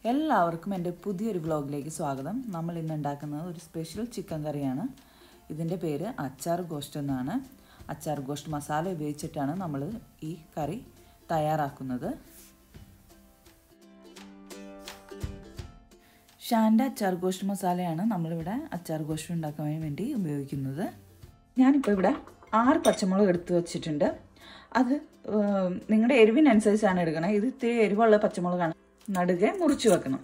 എല്ലാവർക്കും എൻ്റെ പുതിയൊരു വ്ളോഗിലേക്ക് സ്വാഗതം നമ്മൾ ഇന്ന് ഉണ്ടാക്കുന്നത് ഒരു സ്പെഷ്യൽ ചിക്കൻ കറിയാണ് ഇതിൻ്റെ പേര് അച്ചാർ ഗോസ്റ്റ് എന്നാണ് അച്ചാർ ഗോസ്റ്റ് മസാല ഉപയോഗിച്ചിട്ടാണ് നമ്മൾ ഈ കറി തയ്യാറാക്കുന്നത് ഷാൻ്റെ അച്ചാർ ഗോസ്റ്റ് മസാലയാണ് നമ്മളിവിടെ അച്ചാർ ഗോസ്റ്റ് ഉണ്ടാക്കാൻ വേണ്ടി ഉപയോഗിക്കുന്നത് ഞാനിപ്പോൾ ഇവിടെ ആറ് പച്ചമുളക് എടുത്ത് വെച്ചിട്ടുണ്ട് അത് നിങ്ങളുടെ എരിവിനനുസരിച്ചാണ് എടുക്കണം ഇത് ഇത്തിരി എരിവുള്ള പച്ചമുളകാണ് നടുകെ മുറിച്ച് വെക്കണം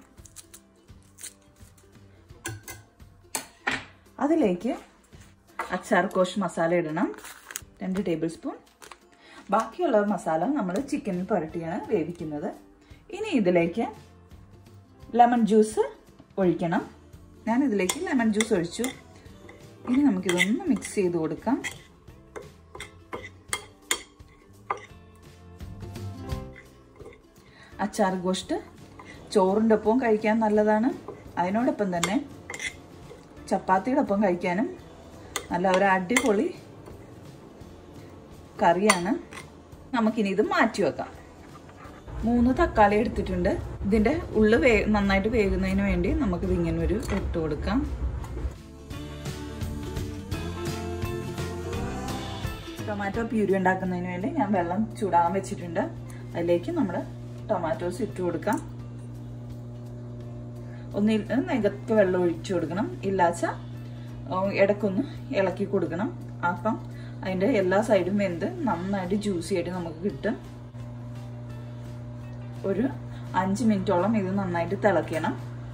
അതിലേക്ക് അച്ചാർ കോഷ് മസാല ഇടണം രണ്ട് ടേബിൾ സ്പൂൺ ബാക്കിയുള്ള മസാല നമ്മൾ ചിക്കനിൽ പുരട്ടിയാണ് വേവിക്കുന്നത് ഇനി ഇതിലേക്ക് ലെമൺ ജ്യൂസ് ഒഴിക്കണം ഞാൻ ഇതിലേക്ക് ലെമൺ ജ്യൂസ് ഒഴിച്ചു ഇനി നമുക്കിതൊന്ന് മിക്സ് ചെയ്ത് കൊടുക്കാം അച്ചാർ ഗോഷ്ട് ചോറിൻ്റെ ഒപ്പം കഴിക്കാൻ നല്ലതാണ് അതിനോടൊപ്പം തന്നെ ചപ്പാത്തിയുടെ ഒപ്പം കഴിക്കാനും നല്ല ഒരു അടിപൊളി കറിയാണ് നമുക്കിനി ഇത് മാറ്റി വെക്കാം മൂന്ന് തക്കാളി എടുത്തിട്ടുണ്ട് ഇതിൻ്റെ ഉള്ളു വേ നന്നായിട്ട് വേകുന്നതിന് വേണ്ടി നമുക്കിത് ഇങ്ങനെ ഒരു ഇട്ട് കൊടുക്കാം ടൊമാറ്റോ പ്യൂരി ഉണ്ടാക്കുന്നതിന് വേണ്ടി ഞാൻ വെള്ളം ചൂടാൻ വെച്ചിട്ടുണ്ട് അതിലേക്ക് നമ്മൾ ടൊമാറ്റോസ് ഇട്ട് കൊടുക്കാം ഒന്നിൽ നികത്ത് വെള്ളം ഒഴിച്ചു കൊടുക്കണം ഇല്ലാച്ച ഇടയ്ക്കൊന്ന് ഇളക്കി കൊടുക്കണം അപ്പം അതിൻ്റെ എല്ലാ സൈഡും വെന്ത് നന്നായിട്ട് ജ്യൂസി ആയിട്ട് നമുക്ക് കിട്ടും ഒരു അഞ്ച് മിനിറ്റോളം ഇത് നന്നായിട്ട് തിളയ്ക്കണം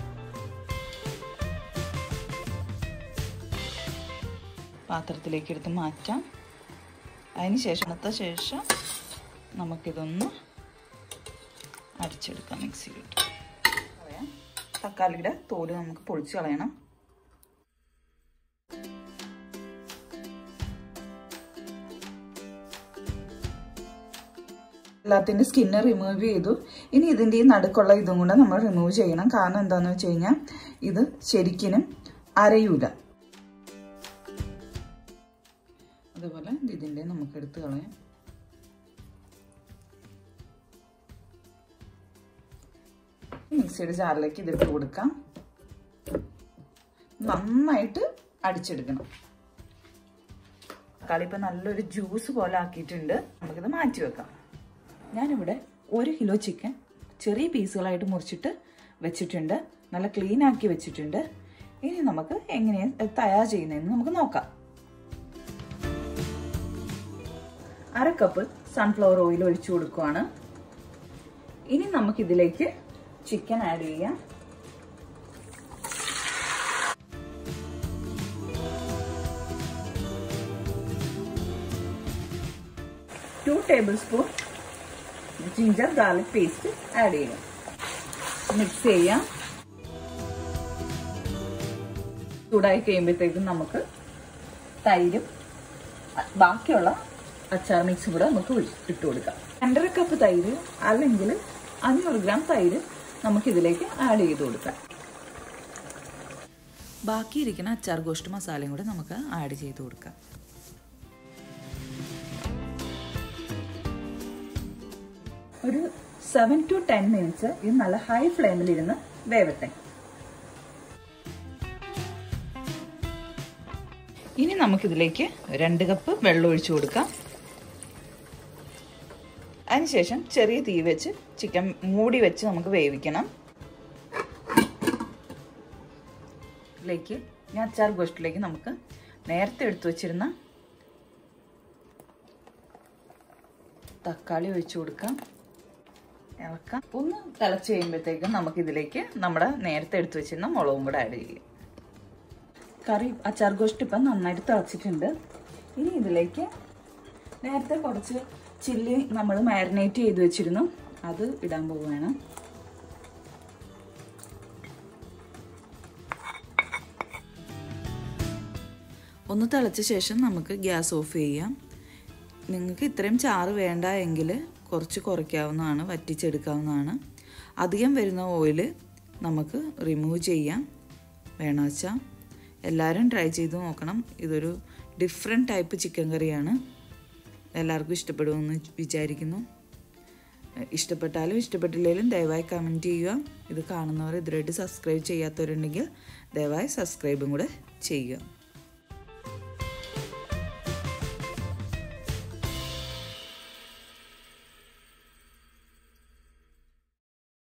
പാത്രത്തിലേക്ക് എടുത്ത് മാറ്റാം അതിന് ശേഷം അടുത്ത ശേഷം നമുക്കിതൊന്ന് അടിച്ചെടുക്കാം മിക്സിയിലിട്ട് കളയാം തക്കാളിയുടെ തോല് നമുക്ക് പൊളിച്ച് കളയണം എല്ലാത്തിൻ്റെ സ്കിന്ന് റിമൂവ് ചെയ്തു ഇനി ഇതിൻ്റെ ഈ നടുക്കുള്ള ഇതും കൂടെ നമ്മൾ റിമൂവ് ചെയ്യണം കാരണം എന്താണെന്ന് വെച്ച് കഴിഞ്ഞാൽ ഇത് ശരിക്കിനും അരയൂല അതുപോലെ ഇതിൻ്റെ നമുക്ക് എടുത്ത് കളയാം മിക്സിയുടെ ജാറിലേക്ക് ഇതിട്ട് കൊടുക്കാം നന്നായിട്ട് അടിച്ചെടുക്കണം തക്കാളി ഇപ്പം നല്ലൊരു ജ്യൂസ് പോലെ ആക്കിയിട്ടുണ്ട് നമുക്കിത് മാറ്റി വെക്കാം ഞാനിവിടെ ഒരു കിലോ ചിക്കൻ ചെറിയ പീസുകളായിട്ട് മുറിച്ചിട്ട് വെച്ചിട്ടുണ്ട് നല്ല ക്ലീൻ ആക്കി വെച്ചിട്ടുണ്ട് ഇനി നമുക്ക് എങ്ങനെയാണ് തയ്യാർ ചെയ്യുന്നതെന്ന് നമുക്ക് നോക്കാം അര കപ്പ് സൺഫ്ലവർ ഓയിൽ ഒഴിച്ചു കൊടുക്കുവാണ് ഇനി നമുക്കിതിലേക്ക് ചിക്കൻ ആഡ് ചെയ്യാം two table spoon ginger garlic paste add ചെയ്യണം മിക്സ് ചെയ്യാം ചൂടായി കഴിയുമ്പോഴത്തേക്കും നമുക്ക് തൈരും ബാക്കിയുള്ള അച്ചാർ മിക്സും കൂടെ നമുക്ക് ഇട്ട് കൊടുക്കാം രണ്ടര കപ്പ് തൈര് അല്ലെങ്കിൽ അഞ്ഞൂറ് ഗ്രാം തൈര് നമുക്ക് ഇതിലേക്ക് ആഡ് ചെയ്ത് കൊടുക്കാം ബാക്കിയിരിക്കുന്ന അച്ചാർ ഗോഷ്ട് മസാലയും കൂടെ നമുക്ക് ആഡ് ചെയ്ത് കൊടുക്കാം ഒരു സെവൻ ടു ടെൻ മിനിറ്റ്സ് ഇത് നല്ല ഹൈ ഫ്ലെയിമിലിരുന്ന് വേവട്ടെ ഇനി നമുക്കിതിലേക്ക് രണ്ട് കപ്പ് വെള്ളം ഒഴിച്ചു കൊടുക്കാം അതിനുശേഷം ചെറിയ തീ വെച്ച് ചിക്കൻ മൂടി വെച്ച് നമുക്ക് വേവിക്കണം ഇതിലേക്ക് ഞാൻ അച്ചാർ ഗോഷ്ടിലേക്ക് നമുക്ക് നേരത്തെ എടുത്തു വച്ചിരുന്ന തക്കാളി ഒഴിച്ചു കൊടുക്കാം ഇളക്കാം ഒന്ന് തിളച്ച് കഴിയുമ്പോഴത്തേക്കും നമുക്ക് ഇതിലേക്ക് നമ്മുടെ നേരത്തെ എടുത്തു വെച്ചിരുന്ന മുളകും കൂടെ ആഡ് ചെയ്യും കറി അച്ചാർ ഗോഷ്ട് ഇപ്പം നന്നായിട്ട് തിളച്ചിട്ടുണ്ട് ഇനി ഇതിലേക്ക് നേരത്തെ കുറച്ച് ചില്ലി നമ്മൾ മാരിനേറ്റ് ചെയ്ത് വെച്ചിരുന്നു അത് ഇടാൻ പോവുകയാണ് ഒന്ന് തിളച്ച ശേഷം നമുക്ക് ഗ്യാസ് ഓഫ് ചെയ്യാം നിങ്ങൾക്ക് ഇത്രയും ചാറ് വേണ്ട എങ്കിൽ കുറച്ച് കുറയ്ക്കാവുന്നതാണ് വറ്റിച്ചെടുക്കാവുന്നതാണ് അധികം വരുന്ന ഓയിൽ നമുക്ക് റിമൂവ് ചെയ്യാം വേണമെന്ന് വെച്ചാൽ എല്ലാവരും ട്രൈ ചെയ്ത് നോക്കണം ഇതൊരു ഡിഫറെൻറ്റ് ടൈപ്പ് ചിക്കൻ കറിയാണ് എല്ലാവർക്കും ഇഷ്ടപ്പെടുമെന്ന് വിചാരിക്കുന്നു ഇഷ്ടപ്പെട്ടാലും ഇഷ്ടപ്പെട്ടില്ലെങ്കിലും ദയവായി കമൻറ്റ് ചെയ്യുക ഇത് കാണുന്നവർ ഇതുവരെയായിട്ട് സബ്സ്ക്രൈബ് ചെയ്യാത്തവരുണ്ടെങ്കിൽ ദയവായി സബ്സ്ക്രൈബും കൂടെ ചെയ്യുക